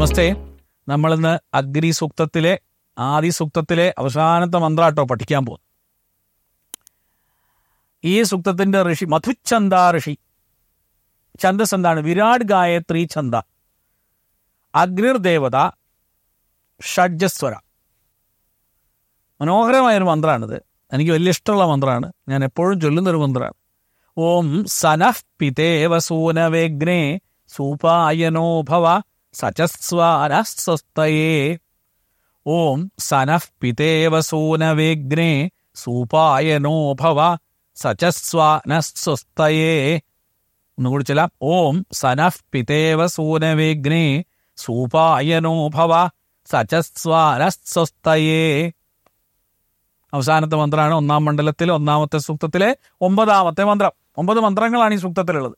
നമസ്തേ നമ്മളിന്ന് അഗ്നി സൂക്തത്തിലെ ആദി സൂക്തത്തിലെ അവസാനത്തെ മന്ത്രാട്ടോ പഠിക്കാൻ പോകുന്നു ഈ സൂക്തത്തിന്റെ ഋഷി മധുചന്ദ ഋഷി ഛന്ദസ് എന്താണ് വിരാട് ഗായത്രി ഛന്ദ അഗ്നിർദേവത ഷഡ്ജസ്വര മനോഹരമായൊരു മന്ത്രമാണിത് എനിക്ക് വലിയ ഇഷ്ടമുള്ള മന്ത്രമാണ് ഞാൻ എപ്പോഴും ചൊല്ലുന്നൊരു മന്ത്രമാണ് ഓം സനഃ പിതേവ സൂനവേഗ്നേ സൂപായനോ ഭവ സചസ്വാനസ്വസ്തയേ ഓം സനഃ പിതേവ സൂനവേഗ്നേ സൂപായനോ ഭവ സചസ്വാനസ്വസ്തയേ ഒന്നുകൂടി ചില ഓം സനഃ പിതേവ സൂനവേഗ്നേ സൂപായനോ ഭവ സചസ്വാനസ്വസ്തയേ അവസാനത്തെ മന്ത്രമാണ് ഒന്നാം മണ്ഡലത്തിൽ ഒന്നാമത്തെ സൂക്തത്തിലെ ഒമ്പതാമത്തെ മന്ത്രം ഒമ്പത് മന്ത്രങ്ങളാണ് ഈ സൂക്തത്തിലുള്ളത്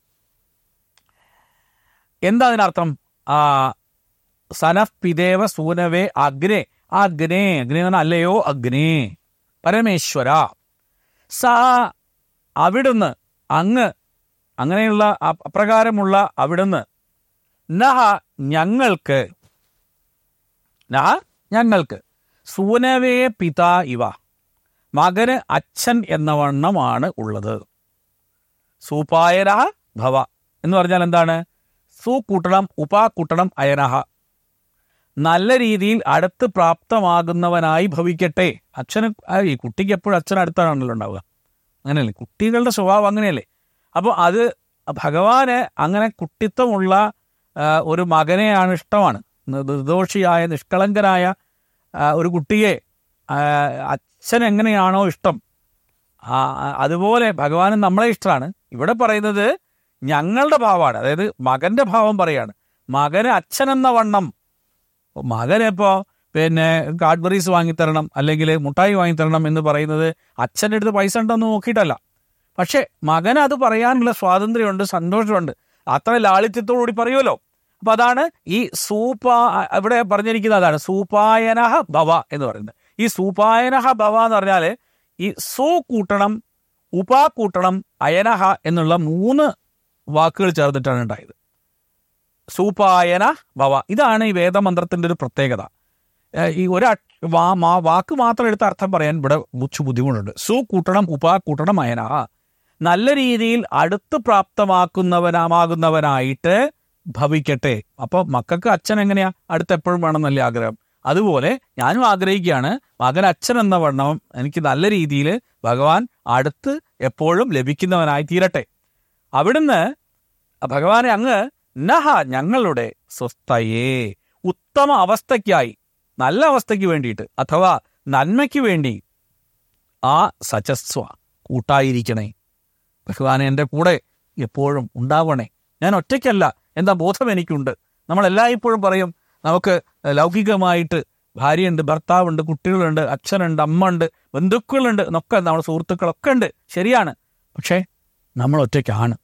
എന്താ അതിനർത്ഥം ആ സനഫ് പിദേവ സൂനവേ അഗ്നേ അഗ്നേ അഗ്നി എന്ന് പറഞ്ഞാൽ അല്ലയോ അഗ്നേ പരമേശ്വര സ അവിടുന്ന് അങ്ങ് അങ്ങനെയുള്ള അ- അപ്രകാരമുള്ള അവിടുന്ന് നഹ ഞങ്ങൾക്ക് നഹ ഞങ്ങൾക്ക് സൂനവേ പിത ഇവ മകന് അച്ഛൻ എന്ന വണ്ണമാണ് ഉള്ളത് സൂപായന ഭവ എന്ന് പറഞ്ഞാൽ എന്താണ് സു കൂട്ടണം ഉപ കൂട്ടണം അയനഹ നല്ല രീതിയിൽ അടുത്ത് പ്രാപ്തമാകുന്നവനായി ഭവിക്കട്ടെ അച്ഛന് ആ, ഈ കുട്ടിക്ക് എപ്പോഴും അച്ഛൻ അടുത്താണല്ലോ ഉണ്ടാവുക അങ്ങനെയല്ലേ കുട്ടികളുടെ സ്വഭാവം അങ്ങനെയല്ലേ അപ്പോൾ അത് ഭഗവാന് അങ്ങനെ കുട്ടിത്വമുള്ള ആ, ഒരു മകനെയാണ് ഇഷ്ടമാണ് നിർദോഷിയായ നിഷ്കളങ്കനായ ആ, ഒരു കുട്ടിയെ ആ, അച്ഛൻ എങ്ങനെയാണോ ഇഷ്ടം ആ, ആ, അതുപോലെ ഭഗവാനും നമ്മളെ ഇഷ്ടമാണ് ഇവിടെ പറയുന്നത് ഞങ്ങളുടെ ഭാവമാണ് അതായത് മകന്റെ ഭാവം പറയാണ് മകന് അച്ഛൻ എന്ന വണ്ണം മകനിപ്പോ പിന്നെ കാഡ്ബറീസ് വാങ്ങിത്തരണം അല്ലെങ്കിൽ മുട്ടായി വാങ്ങിത്തരണം എന്ന് പറയുന്നത് അച്ഛൻ്റെ അടുത്ത് പൈസ ഉണ്ടോന്ന് നോക്കിയിട്ടല്ല പക്ഷെ മകന് അത് പറയാനുള്ള സ്വാതന്ത്ര്യമുണ്ട് സന്തോഷമുണ്ട് അത്ര ലാളിത്യത്തോടുകൂടി പറയുമല്ലോ അപ്പൊ അതാണ് ഈ സൂപ ഇവിടെ പറഞ്ഞിരിക്കുന്നത് അതാണ് സൂപായനഹ ഭവ എന്ന് പറയുന്നത് ഈ സൂപായനഹ ഭവ എന്ന് പറഞ്ഞാല് ഈ സു കൂട്ടണം ഉപ കൂട്ടണം അയനഹ എന്നുള്ള മൂന്ന് വാക്കുകൾ ചേർന്നിട്ടാണ് ഉണ്ടായത് സൂപായന ഭവ ഇതാണ് ഈ വേദമന്ത്രത്തിന്റെ ഒരു പ്രത്യേകത ഏഹ് ഈ ഒരു അക്ഷ- വാ മാ വാക്ക് മാത്രം എടുത്ത് അർത്ഥം പറയാൻ ഇവിടെ മുച്ചു ബുദ്ധിമുട്ടുണ്ട് സു കൂട്ടണം ഉപ കൂട്ടണം അയന നല്ല രീതിയിൽ അടുത്ത് പ്രാപ്തമാക്കുന്നവനാകുന്നവനായിട്ട് ഭവിക്കട്ടെ അപ്പൊ മക്കൾക്ക് അച്ഛൻ എങ്ങനെയാ അടുത്ത് എപ്പോഴും വേണമെന്നല്ലേ ആഗ്രഹം അതുപോലെ ഞാനും ആഗ്രഹിക്കുകയാണ് മകൻ അച്ഛൻ എന്ന വണ്ണം എനിക്ക് നല്ല രീതിയിൽ ഭഗവാൻ അടുത്ത് എപ്പോഴും ലഭിക്കുന്നവനായി തീരട്ടെ അവിടുന്ന് ഭഗവാനെ അങ്ങ് നഹ ഞങ്ങളുടെ സ്വസ്ഥയേ ഉത്തമ അവസ്ഥയ്ക്കായി നല്ല അവസ്ഥയ്ക്ക് വേണ്ടിയിട്ട് അഥവാ നന്മയ്ക്ക് വേണ്ടി ആ സചസ്വ കൂട്ടായിരിക്കണേ ഭഗവാനെ എൻ്റെ കൂടെ എപ്പോഴും ഉണ്ടാവണേ ഞാൻ ഒറ്റയ്ക്കല്ല എന്താ ബോധം എനിക്കുണ്ട് നമ്മൾ എല്ലായ്പ്പോഴും പറയും നമുക്ക് ലൗകികമായിട്ട് ഭാര്യയുണ്ട് ഭർത്താവുണ്ട് കുട്ടികളുണ്ട് അച്ഛനുണ്ട് അമ്മ ഉണ്ട് ബന്ധുക്കളുണ്ട് എന്നൊക്കെ നമ്മുടെ സുഹൃത്തുക്കളൊക്കെ ഉണ്ട് ശരിയാണ് പക്ഷേ നമ്മൾ ഒറ്റയ്ക്കാണ്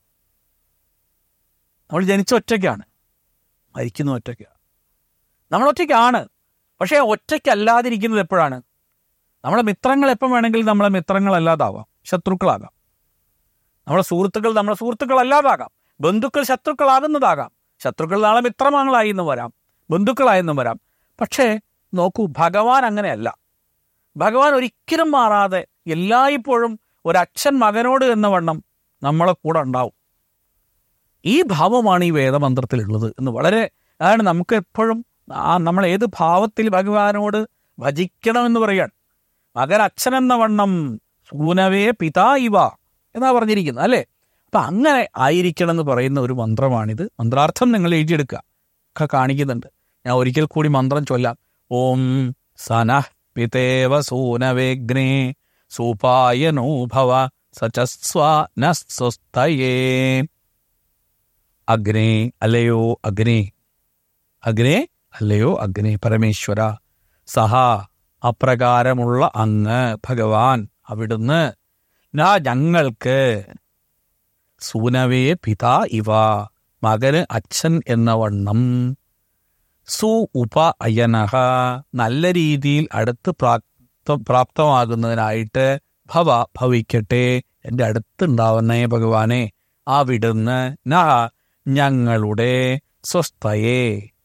നമ്മൾ ജനിച്ച ഒറ്റയ്ക്കാണ് മരിക്കുന്ന ഒറ്റയ്ക്കാണ് നമ്മൾ ഒറ്റയ്ക്കാണ് പക്ഷേ ഒറ്റയ്ക്കല്ലാതിരിക്കുന്നത് എപ്പോഴാണ് നമ്മളെ മിത്രങ്ങൾ എപ്പം വേണമെങ്കിലും നമ്മളെ മിത്രങ്ങളല്ലാതാവാം ശത്രുക്കളാകാം നമ്മളെ സുഹൃത്തുക്കൾ നമ്മളെ സുഹൃത്തുക്കളല്ലാതാകാം ബന്ധുക്കൾ ശത്രുക്കളാകുന്നതാകാം ശത്രുക്കൾ നാളെ മിത്രമാങ്ങളായി എന്ന് വരാം ബന്ധുക്കളായെന്നും വരാം പക്ഷേ നോക്കൂ ഭഗവാൻ അങ്ങനെയല്ല ഭഗവാൻ ഒരിക്കലും മാറാതെ എല്ലായ്പ്പോഴും ഒരച്ഛൻ മകനോട് എന്ന വണ്ണം നമ്മളെ കൂടെ ഉണ്ടാവും ഈ ഭാവമാണ് ഈ വേദമന്ത്രത്തിലുള്ളത് എന്ന് വളരെ അതാണ് നമുക്ക് എപ്പോഴും ആ നമ്മൾ ഏത് ഭാവത്തിൽ ഭഗവാനോട് ഭജിക്കണമെന്ന് പറയാണ് മകൻ അച്ഛൻ എന്ന വണ്ണം സൂനവേ പിതാ ഇവ എന്നാ പറഞ്ഞിരിക്കുന്നത് അല്ലേ അപ്പൊ അങ്ങനെ ആയിരിക്കണം എന്ന് പറയുന്ന ഒരു മന്ത്രമാണിത് മന്ത്രാർത്ഥം നിങ്ങൾ എഴുതിയെടുക്കുക ഒക്കെ കാണിക്കുന്നുണ്ട് ഞാൻ ഒരിക്കൽ കൂടി മന്ത്രം ചൊല്ലാം ഓം സനഃ പിതേവ സൂനവേഗ്നേ സൂപായനോ ഭവ സചസ്വാനസ്വസ്ഥയേ അഗ്നേ അല്ലയോ അഗ്നേ അഗ്നേ അല്ലയോ അഗ്നേ പരമേശ്വര സഹ അപ്രകാരമുള്ള അങ്ങ് ഭഗവാൻ അവിടുന്ന് നാ ഞങ്ങൾക്ക് സൂനവേ പിതാ ഇവ മകന് അച്ഛൻ എന്ന വണ്ണം സു ഉപ അയനഹ നല്ല രീതിയിൽ അടുത്ത് പ്രാപ്ത പ്രാപ്തമാകുന്നതിനായിട്ട് ഭവ ഭവിക്കട്ടെ എൻ്റെ അടുത്തുണ്ടാവുന്നേ ഭഗവാനെ അവിടുന്ന് ന ഞങ്ങളുടെ സ്വസ്ഥയെ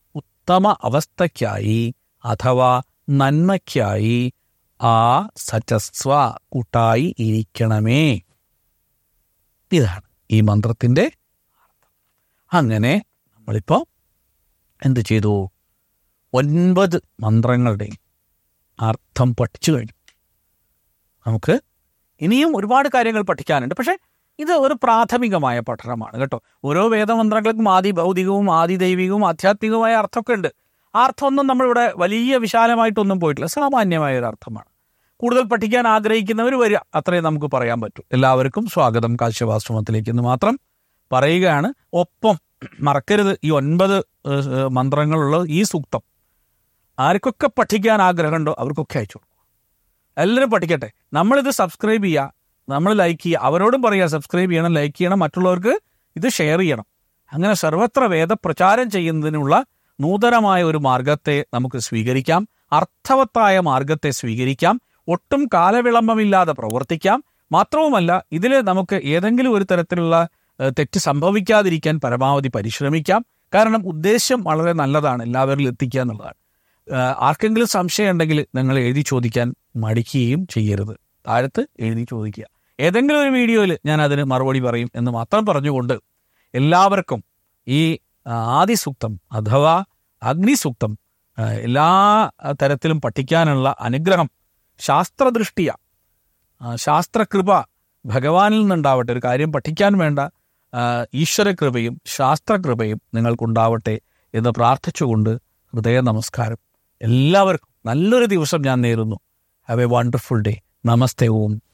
ഉത്തമ അവസ്ഥയ്ക്കായി അഥവാ നന്മയ്ക്കായി ആ സചസ്വ കൂട്ടായി ഇരിക്കണമേ ഇതാണ് ഈ മന്ത്രത്തിന്റെ അർത്ഥം അങ്ങനെ നമ്മളിപ്പോ എന്ത് ചെയ്തു ഒൻപത് മന്ത്രങ്ങളുടെയും അർത്ഥം പഠിച്ചു കഴിഞ്ഞു നമുക്ക് ഇനിയും ഒരുപാട് കാര്യങ്ങൾ പഠിക്കാനുണ്ട് പക്ഷേ ഇത് ഒരു പ്രാഥമികമായ പഠനമാണ് കേട്ടോ ഓരോ വേദമന്ത്രങ്ങൾക്കും ആദി ഭൗതികവും ആദി ദൈവികവും ആധ്യാത്മികവുമായ അർത്ഥമൊക്കെ ഉണ്ട് ആ അർത്ഥമൊന്നും നമ്മളിവിടെ വലിയ വിശാലമായിട്ടൊന്നും പോയിട്ടില്ല സാമാന്യമായ ഒരു അർത്ഥമാണ് കൂടുതൽ പഠിക്കാൻ ആഗ്രഹിക്കുന്നവർ വരിക അത്രേ നമുക്ക് പറയാൻ പറ്റൂ എല്ലാവർക്കും സ്വാഗതം കാശ്യപാശ്രമത്തിലേക്ക് എന്ന് മാത്രം പറയുകയാണ് ഒപ്പം മറക്കരുത് ഈ ഒൻപത് ഏഹ്, ഏഹ്, മന്ത്രങ്ങളുള്ള ഈ സൂക്തം ആർക്കൊക്കെ പഠിക്കാൻ ആഗ്രഹമുണ്ടോ അവർക്കൊക്കെ അയച്ചു കൊടുക്കും എല്ലാവരും പഠിക്കട്ടെ നമ്മളിത് സബ്സ്ക്രൈബ് ചെയ്യുക നമ്മൾ ലൈക്ക് ചെയ്യുക അവരോടും പറയുക സബ്സ്ക്രൈബ് ചെയ്യണം ലൈക്ക് ചെയ്യണം മറ്റുള്ളവർക്ക് ഇത് ഷെയർ ചെയ്യണം അങ്ങനെ സർവത്ര വേദപ്രചാരം ചെയ്യുന്നതിനുള്ള നൂതനമായ ഒരു മാർഗത്തെ നമുക്ക് സ്വീകരിക്കാം അർത്ഥവത്തായ മാർഗത്തെ സ്വീകരിക്കാം ഒട്ടും കാലവിളംബമില്ലാതെ പ്രവർത്തിക്കാം മാത്രവുമല്ല ഇതിൽ നമുക്ക് ഏതെങ്കിലും ഒരു തരത്തിലുള്ള ഏഹ്, തെറ്റ് സംഭവിക്കാതിരിക്കാൻ പരമാവധി പരിശ്രമിക്കാം കാരണം ഉദ്ദേശ്യം വളരെ നല്ലതാണ് എല്ലാവരിലും എത്തിക്കുക എന്നുള്ളതാണ് ഏഹ്, ആർക്കെങ്കിലും സംശയം ഉണ്ടെങ്കിൽ നിങ്ങൾ എഴുതി ചോദിക്കാൻ മടിക്കുകയും ചെയ്യരുത് താഴത്ത് എഴുതി ചോദിക്കുക ഏതെങ്കിലും ഒരു വീഡിയോയിൽ ഞാൻ അതിന് മറുപടി പറയും എന്ന് മാത്രം പറഞ്ഞുകൊണ്ട് എല്ലാവർക്കും ഈ ആ, ആദിസൂക്തം അഥവാ അഗ്നിസൂക്തം ആ, എല്ലാ തരത്തിലും പഠിക്കാനുള്ള അനുഗ്രഹം ശാസ്ത്രദൃഷ്ടിയ ആ, ശാസ്ത്രകൃപ ഭഗവാനിൽ നിന്നുണ്ടാവട്ടെ ഒരു കാര്യം പഠിക്കാൻ വേണ്ട ആ, ഈശ്വരകൃപയും ശാസ്ത്രകൃപയും നിങ്ങൾക്കുണ്ടാവട്ടെ എന്ന് പ്രാർത്ഥിച്ചുകൊണ്ട് ഹൃദയ നമസ്കാരം എല്ലാവർക്കും നല്ലൊരു ദിവസം ഞാൻ നേരുന്നു ഹാവ് എ വണ്ടർഫുൾ ഡേ നമസ്തേ ഓം